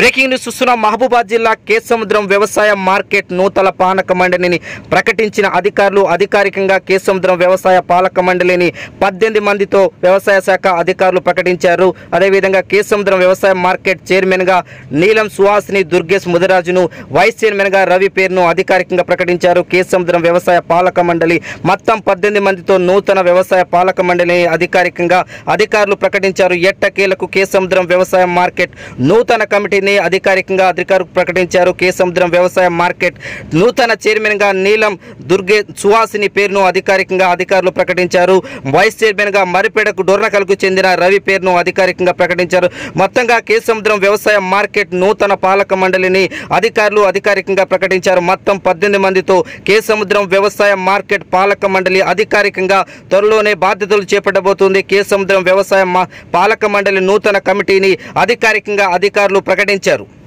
breaking news చూస్తున్న మహబూబాద్ జిల్లా కేసముద్రం వ్యవసాయ మార్కెట్ నూతన పాలక మండలిని ప్రకటించిన అధికారులు అధికారికంగా కేసముద్రం వ్యవసాయ పాలక మండలిని పద్దెనిమిది మందితో వ్యవసాయ శాఖ అధికారులు ప్రకటించారు అదేవిధంగా కేసముద్రం వ్యవసాయ మార్కెట్ చైర్మన్గా నీలం సుహాసిని దుర్గేష్ ముదిరాజును వైస్ చైర్మన్గా రవి పేరును అధికారికంగా ప్రకటించారు కేసముద్రం వ్యవసాయ పాలక మండలి మొత్తం పద్దెనిమిది మందితో నూతన వ్యవసాయ పాలక మండలిని అధికారికంగా అధికారులు ప్రకటించారు ఎట్టకేలకు కేసముద్రం వ్యవసాయ మార్కెట్ నూతన కమిటీని అధికారికంగా అధికారులు ప్రకటించారు కేసముద్రం వ్యవసాయ మార్కెట్ నూతన చైర్మన్గా నీలం దుర్గే సుహాసిని పేరును అధికారికంగా అధికారులు ప్రకటించారు వైస్ చైర్మన్గా మరిపేడకు డొర్నకల్కు చెందిన రవి పేరును అధికారికంగా ప్రకటించారు మొత్తంగా కేసముద్రం వ్యవసాయ మార్కెట్ నూతన పాలక మండలిని అధికారులు అధికారికంగా ప్రకటించారు మొత్తం పద్దెనిమిది మందితో కేసముద్రం వ్యవసాయ మార్కెట్ పాలక మండలి అధికారికంగా త్వరలోనే బాధ్యతలు చేపట్టబోతుంది కేసముద్రం వ్యవసాయ మా- పాలక మండలి నూతన కమిటీని అధికారికంగా అధికారులు ప్రకటించారు